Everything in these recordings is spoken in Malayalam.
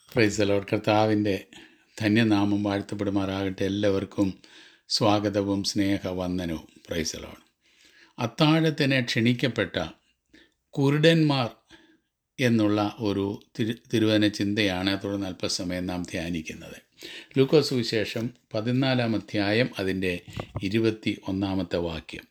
പ്രൈസലോട് കർത്താവിൻ്റെ ധന്യനാമം വാഴ്ത്തപ്പെടുമാറാകട്ടെ എല്ലാവർക്കും സ്വാഗതവും സ്നേഹവന്ദനവും പ്രൈസലോട് അത്താഴത്തിന് ക്ഷണിക്കപ്പെട്ട കുരുടന്മാർ എന്നുള്ള ഒരു തിരു തിരുവന ചിന്തയാണ് തുടർന്ന് അല്പസമയം നാം ധ്യാനിക്കുന്നത് ലൂക്കോസ് സുവിശേഷം പതിനാലാം അധ്യായം അതിൻ്റെ ഇരുപത്തി ഒന്നാമത്തെ വാക്യം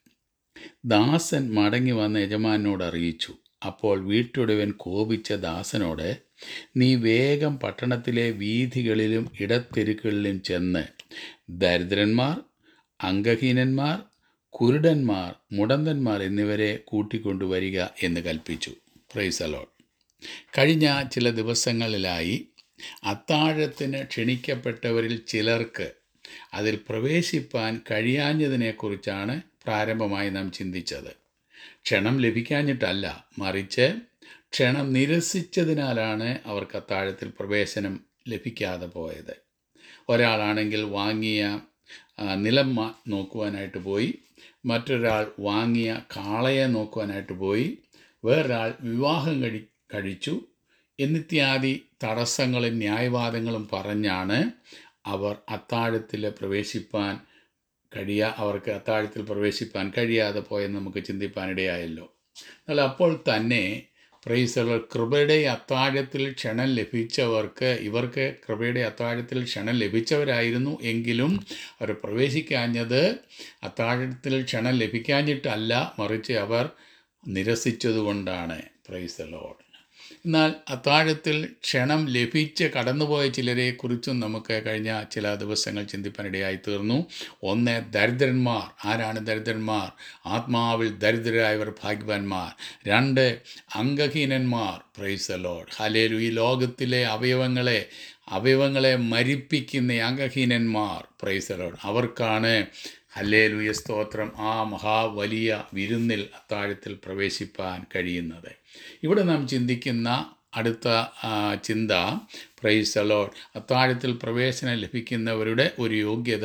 ദാസൻ മടങ്ങി വന്ന യജമാനോട് അറിയിച്ചു അപ്പോൾ വീട്ടുടവൻ കോപിച്ച ദാസനോട് നീ വേഗം പട്ടണത്തിലെ വീഥികളിലും ഇടത്തെരുക്കളിലും ചെന്ന് ദരിദ്രന്മാർ അംഗഹീനന്മാർ കുരുടന്മാർ മുടന്തന്മാർ എന്നിവരെ കൂട്ടിക്കൊണ്ടുവരിക എന്ന് കൽപ്പിച്ചു പ്രൈസലോൺ കഴിഞ്ഞ ചില ദിവസങ്ങളിലായി അത്താഴത്തിന് ക്ഷണിക്കപ്പെട്ടവരിൽ ചിലർക്ക് അതിൽ പ്രവേശിപ്പാൻ കഴിയാഞ്ഞതിനെക്കുറിച്ചാണ് പ്രാരംഭമായി നാം ചിന്തിച്ചത് ക്ഷണം ലഭിക്കാഞ്ഞിട്ടല്ല മറിച്ച് ക്ഷണം നിരസിച്ചതിനാലാണ് അവർക്ക് അത്താഴത്തിൽ പ്രവേശനം ലഭിക്കാതെ പോയത് ഒരാളാണെങ്കിൽ വാങ്ങിയ ആ, നിലം മ- നോക്കുവാനായിട്ട് പോയി മറ്റൊരാൾ വാങ്ങിയ കാളയെ നോക്കുവാനായിട്ട് പോയി വേറൊരാൾ വിവാഹം കഴി കഴിച്ചു എന്നിത്യാദി തടസ്സങ്ങളും ന്യായവാദങ്ങളും പറഞ്ഞാണ് അവർ അത്താഴത്തിൽ പ്രവേശിപ്പാൻ കഴിയാ അവർക്ക് അത്താഴത്തിൽ പ്രവേശിപ്പാൻ കഴിയാതെ പോയെന്ന് നമുക്ക് ചിന്തിപ്പാനിടയായല്ലോ എന്നാൽ അപ്പോൾ തന്നെ പ്രൈസലർ കൃപയുടെ അത്താഴത്തിൽ ക്ഷണം ലഭിച്ചവർക്ക് ഇവർക്ക് കൃപയുടെ അത്താഴത്തിൽ ക്ഷണം ലഭിച്ചവരായിരുന്നു എങ്കിലും അവർ പ്രവേശിക്കാഞ്ഞത് അത്താഴത്തിൽ ക്ഷണം ലഭിക്കാഞ്ഞിട്ടല്ല മറിച്ച് അവർ നിരസിച്ചതുകൊണ്ടാണ് പ്രൈസലോഡ് എന്നാൽ അത്താഴത്തിൽ ക്ഷണം ലഭിച്ച് കടന്നുപോയ ചിലരെ കുറിച്ചും നമുക്ക് കഴിഞ്ഞ ചില ദിവസങ്ങൾ ചിന്തിപ്പാനിടയായി തീർന്നു ഒന്ന് ദരിദ്രന്മാർ ആരാണ് ദരിദ്രന്മാർ ആത്മാവിൽ ദരിദ്രരായവർ ഭാഗ്യവാന്മാർ രണ്ട് അംഗഹീനന്മാർ പ്രൈസലോഡ് ഹലേലു ഈ ലോകത്തിലെ അവയവങ്ങളെ അവയവങ്ങളെ മരിപ്പിക്കുന്ന അംഗഹീനന്മാർ പ്രൈസലോഡ് അവർക്കാണ് ഹല്ലേലൂയ സ്തോത്രം ആ മഹാവലിയ വിരുന്നിൽ അത്താഴത്തിൽ പ്രവേശിപ്പാൻ കഴിയുന്നത് ഇവിടെ നാം ചിന്തിക്കുന്ന അടുത്ത ആ, ചിന്ത പ്രൈസലോഡ് അത്താഴത്തിൽ പ്രവേശനം ലഭിക്കുന്നവരുടെ ഒരു യോഗ്യത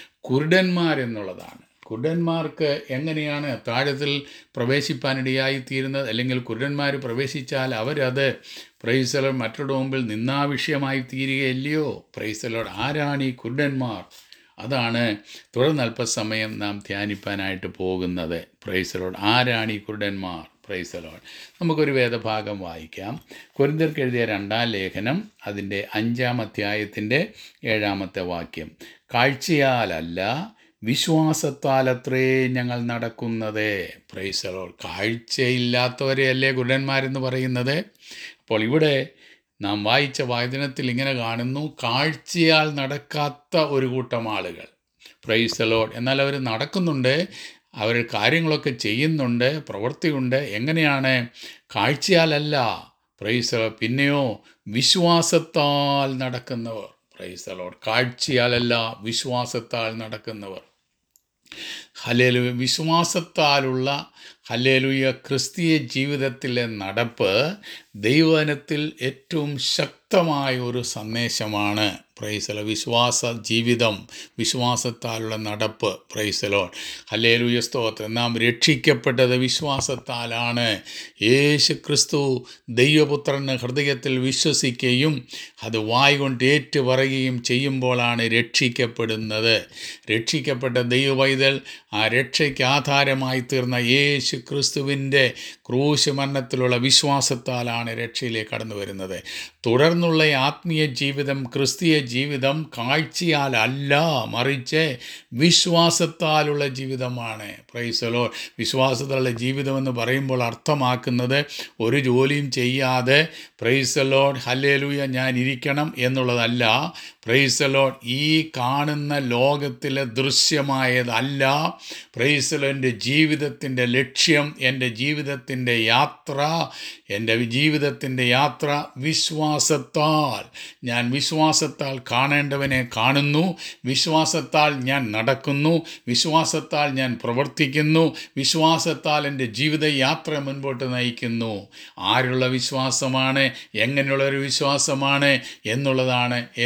കുരുടന്മാരെന്നുള്ളതാണ് കുരുടന്മാർക്ക് എങ്ങനെയാണ് അത്താഴത്തിൽ പ്രവേശിപ്പാനിടയായി തീരുന്നത് അല്ലെങ്കിൽ കുരുടന്മാർ പ്രവേശിച്ചാൽ അവരത് പ്രൈസലോഡ് മറ്റുള്ള മുമ്പിൽ നിന്നാവിഷയമായി തീരുകയല്ലയോ പ്രൈസലോഡ് ആരാണ് ഈ കുരുടന്മാർ അതാണ് തുടർന്ന് അല്പസമയം നാം ധ്യാനിപ്പാനായിട്ട് പോകുന്നത് പ്രൈസലോഡ് ആരാണ് ഈ കുരുടന്മാർ പ്രൈസലോഡ് നമുക്കൊരു വേദഭാഗം വായിക്കാം കുരിന്തർക്ക് എഴുതിയ രണ്ടാം ലേഖനം അതിൻ്റെ അഞ്ചാം അധ്യായത്തിൻ്റെ ഏഴാമത്തെ വാക്യം കാഴ്ചയാലല്ല വിശ്വാസത്താലത്രേ ഞങ്ങൾ നടക്കുന്നത് പ്രൈസലോഡ് കാഴ്ചയില്ലാത്തവരെയല്ലേ കുരുടന്മാരെന്ന് പറയുന്നത് അപ്പോൾ ഇവിടെ നാം വായിച്ച വായനത്തിൽ ഇങ്ങനെ കാണുന്നു കാഴ്ചയാൽ നടക്കാത്ത ഒരു കൂട്ടം ആളുകൾ പ്രൈസലോഡ് എന്നാൽ അവർ നടക്കുന്നുണ്ട് അവർ കാര്യങ്ങളൊക്കെ ചെയ്യുന്നുണ്ട് പ്രവൃത്തിയുണ്ട് എങ്ങനെയാണ് കാഴ്ചയാലല്ല പ്രൈസലോ പിന്നെയോ വിശ്വാസത്താൽ നടക്കുന്നവർ പ്രൈസലോഡ് കാഴ്ചയാലല്ല വിശ്വാസത്താൽ നടക്കുന്നവർ ഹലേലു വിശ്വാസത്താലുള്ള ഹലേലുയ ക്രിസ്തീയ ജീവിതത്തിലെ നടപ്പ് ദൈവനത്തിൽ ഏറ്റവും ശക്തമായ ഒരു സന്ദേശമാണ് പ്രൈസല വിശ്വാസ ജീവിതം വിശ്വാസത്താലുള്ള നടപ്പ് പ്രൈസലോൺ ഹലേലുയ സ്തോത്രം നാം രക്ഷിക്കപ്പെട്ടത് വിശ്വാസത്താലാണ് യേശു ക്രിസ്തു ദൈവപുത്രന് ഹൃദയത്തിൽ വിശ്വസിക്കുകയും അത് വായ് കൊണ്ട് ഏറ്റു പറയുകയും ചെയ്യുമ്പോഴാണ് രക്ഷിക്കപ്പെടുന്നത് രക്ഷിക്കപ്പെട്ട ദൈവവൈതൽ ആ രക്ഷയ്ക്ക് ആധാരമായി തീർന്ന യേശു ക്രിസ്തുവിൻ്റെ ക്രൂശ് മരണത്തിലുള്ള വിശ്വാസത്താലാണ് രക്ഷയിലേക്ക് കടന്നു വരുന്നത് തുടർന്നുള്ള ആത്മീയ ജീവിതം ക്രിസ്തീയ ജീവിതം കാഴ്ചയാലല്ല മറിച്ച് വിശ്വാസത്താലുള്ള ജീവിതമാണ് പ്രൈസലോ വിശ്വാസത്തിലുള്ള ജീവിതം എന്ന് പറയുമ്പോൾ അർത്ഥമാക്കുന്നത് ഒരു ജോലിയും ചെയ്യാതെ പ്രൈസലോഡ് ഹല്ലേലൂയ ഞാൻ ഇരിക്കണം എന്നുള്ളതല്ല പ്രൈസലോഡ് ഈ കാണുന്ന ലോകത്തിലെ ദൃശ്യമായതല്ല പ്രൈസലോ എൻ്റെ ജീവിതത്തിൻ്റെ ലക്ഷ്യം എൻ്റെ ജീവിതത്തിൻ്റെ യാത്ര എൻ്റെ ജീവിതത്തിൻ്റെ യാത്ര വിശ്വാസത്താൽ ഞാൻ വിശ്വാസത്താൽ കാണേണ്ടവനെ കാണുന്നു വിശ്വാസത്താൽ ഞാൻ നടക്കുന്നു വിശ്വാസത്താൽ ഞാൻ പ്രവർത്തിക്കുന്നു വിശ്വാസത്താൽ എൻ്റെ ജീവിത യാത്ര മുൻപോട്ട് നയിക്കുന്നു ആരുള്ള വിശ്വാസമാണ് എങ്ങനെയുള്ള ഒരു വിശ്വാസമാണ് എന്നുള്ളതാണ് ഏറ്റവും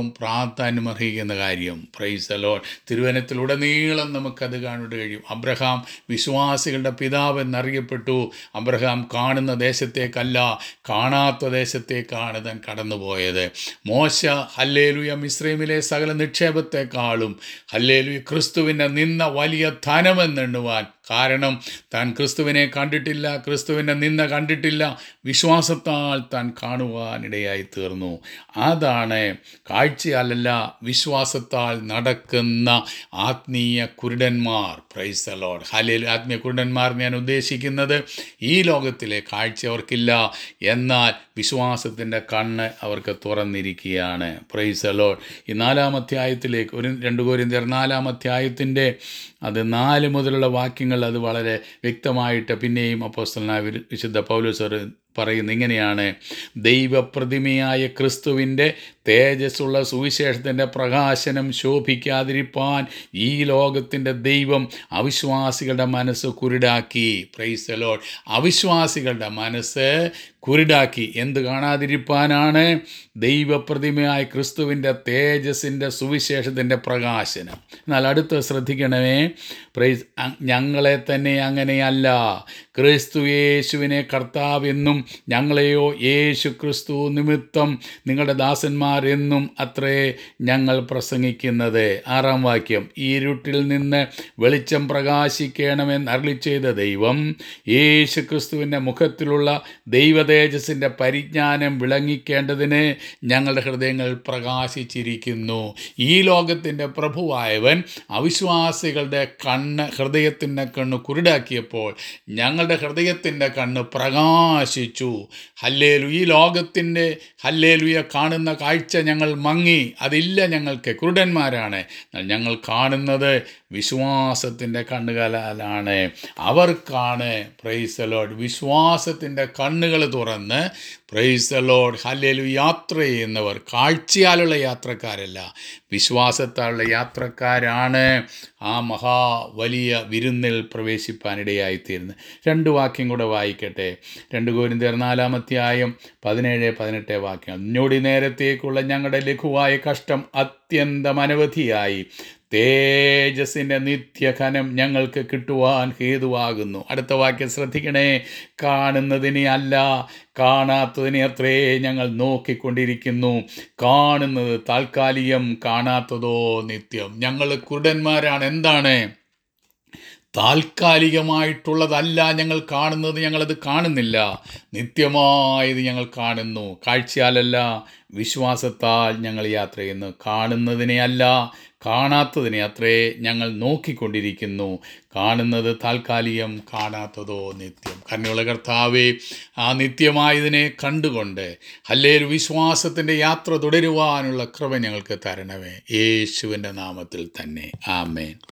ഏറ്റവും പ്രാധാന്യം അർഹിക്കുന്ന കാര്യം പ്രൈസലോൺ തിരുവനത്തിലുടനീളം നമുക്കത് കാണാൻ കഴിയും അബ്രഹാം വിശ്വാസികളുടെ പിതാവ് എന്നറിയപ്പെട്ടു അബ്രഹാം കാണുന്ന ദേശത്തേക്കല്ല കാണാത്ത ദേശത്തേക്കാണ് താൻ കടന്നുപോയത് മോശ ഹല്ലേലുയ മിശ്രീമിലെ സകല നിക്ഷേപത്തെക്കാളും ഹല്ലേലുയ ക്രിസ്തുവിൻ്റെ നിന്ന വലിയ ധനമെന്നെണ്ണുവാൻ കാരണം താൻ ക്രിസ്തുവിനെ കണ്ടിട്ടില്ല ക്രിസ്തുവിനെ നിന്ന കണ്ടിട്ടില്ല വിശ്വാസത്താൽ താൻ കാണുവാനിടയായി തീർന്നു അതാണ് കാഴ്ചയാലല്ല വിശ്വാസത്താൽ നടക്കുന്ന ആത്മീയ കുരുടന്മാർ പ്രൈസ് ലോഡ് ഹലേൽ ആത്മീയ കുരുടന്മാർ ഞാൻ ഉദ്ദേശിക്കുന്നത് ഈ ലോകത്തിലെ കാഴ്ച അവർക്കില്ല എന്നാൽ വിശ്വാസത്തിൻ്റെ കണ്ണ് അവർക്ക് തുറന്നിരിക്കുകയാണ് പ്രൈസ് ലോഡ് ഈ നാലാം അധ്യായത്തിലേക്ക് ഒരു രണ്ട് കോരിന്ത്യർ നാലാം അധ്യായത്തിൻ്റെ അത് നാല് മുതലുള്ള വാക്യങ്ങൾ അത് വളരെ വ്യക്തമായിട്ട് പിന്നെയും അപ്പോസ്തലനായ വിരു- വിശുദ്ധ പൗലോസർ പറയുന്ന ഇങ്ങനെയാണ് ദൈവപ്രതിമയായ ക്രിസ്തുവിൻ്റെ തേജസ്സുള്ള സുവിശേഷത്തിൻ്റെ പ്രകാശനം ശോഭിക്കാതിരിപ്പാൻ ഈ ലോകത്തിൻ്റെ ദൈവം അവിശ്വാസികളുടെ മനസ്സ് കുരുടാക്കി പ്രൈസ് ലോഡ് അവിശ്വാസികളുടെ മനസ്സ് കുരുടാക്കി എന്ത് കാണാതിരിപ്പാനാണ് ദൈവപ്രതിമയായ ക്രിസ്തുവിൻ്റെ തേജസ്സിൻ്റെ സുവിശേഷത്തിൻ്റെ പ്രകാശനം എന്നാൽ അടുത്ത് ശ്രദ്ധിക്കണമേ പ്രൈസ് അ- ഞങ്ങളെ തന്നെ അങ്ങനെയല്ല ക്രിസ്തു യേശുവിനെ കർത്താവെന്നും ഞങ്ങളെയോ യേശു ക്രിസ്തു നിമിത്തം നിങ്ങളുടെ ദാസന്മാരെന്നും അത്രേ ഞങ്ങൾ പ്രസംഗിക്കുന്നത് ആറാം വാക്യം ഈ ഇരുട്ടിൽ നിന്ന് വെളിച്ചം പ്രകാശിക്കണമെന്ന് അരളി ചെയ്ത ദൈവം യേശു ക്രിസ്തുവിൻ്റെ മുഖത്തിലുള്ള ദൈവതേജസ്സിൻ്റെ പരിജ്ഞാനം വിളങ്ങിക്കേണ്ടതിന് ഞങ്ങളുടെ ഹൃദയങ്ങൾ പ്രകാശിച്ചിരിക്കുന്നു ഈ ലോകത്തിൻ്റെ പ്രഭുവായവൻ അവിശ്വാസികളുടെ കണ്ണ് ഹൃദയത്തിൻ്റെ കണ്ണ് കുരുടാക്കിയപ്പോൾ ഞങ്ങളുടെ ഹൃദയത്തിൻ്റെ കണ്ണ് പ്രകാശിച്ചു ഹല്ലേലു ഈ ലോകത്തിൻ്റെ ഹല്ലേലുയ കാണുന്ന കാഴ്ച ഞങ്ങൾ മങ്ങി അതില്ല ഞങ്ങൾക്ക് കുരുടന്മാരാണ് എന്നാൽ ഞങ്ങൾ കാണുന്നത് വിശ്വാസത്തിൻ്റെ കണ്ണുകളാലാണ് അവർക്കാണ് പ്രൈസ് ലോഡ് വിശ്വാസത്തിൻ്റെ കണ്ണുകൾ തുറന്ന് പ്രൈസ് ലോഡ് ഹല്ലേലു യാത്ര ചെയ്യുന്നവർ കാഴ്ചയാലുള്ള യാത്രക്കാരല്ല വിശ്വാസത്താലുള്ള യാത്രക്കാരാണ് ആ മഹാ വലിയ വിരുന്നിൽ പ്രവേശിപ്പാനിടയായിത്തീരുന്നത് രണ്ട് വാക്യം കൂടെ വായിക്കട്ടെ രണ്ട് കോരിന്തർ നാലാമധ്യായം പതിനേഴ് പതിനെട്ട് വാക്യങ്ങൾ ഞൊടി നേരത്തേക്കുള്ള ഞങ്ങളുടെ ലഘുവായ കഷ്ടം അത്യന്തം അനവധിയായി തേജസ്സിൻ്റെ നിത്യഘനം ഞങ്ങൾക്ക് കിട്ടുവാൻ ഹേതുവാകുന്നു അടുത്ത വാക്യം ശ്രദ്ധിക്കണേ കാണുന്നതിനെ അല്ല കാണാത്തതിനെ അത്രേ ഞങ്ങൾ നോക്കിക്കൊണ്ടിരിക്കുന്നു കാണുന്നത് താൽക്കാലികം കാണാത്തതോ നിത്യം ഞങ്ങൾ കുരുടന്മാരാണ് എന്താണ് താൽക്കാലികമായിട്ടുള്ളതല്ല ഞങ്ങൾ കാണുന്നത് ഞങ്ങളത് കാണുന്നില്ല നിത്യമായത് ഞങ്ങൾ കാണുന്നു കാഴ്ചയാലല്ല വിശ്വാസത്താൽ ഞങ്ങൾ യാത്ര ചെയ്യുന്നു കാണുന്നതിനെ അല്ല കാണാത്തതിനെ അത്രേ ഞങ്ങൾ നോക്കിക്കൊണ്ടിരിക്കുന്നു കാണുന്നത് താൽക്കാലികം കാണാത്തതോ നിത്യം കണ്ണുള്ള കർത്താവേ ആ നിത്യമായതിനെ കണ്ടുകൊണ്ട് ഹല്ലേൽ വിശ്വാസത്തിൻ്റെ യാത്ര തുടരുവാനുള്ള കൃപ ഞങ്ങൾക്ക് തരണമേ യേശുവിൻ്റെ നാമത്തിൽ തന്നെ ആമേൻ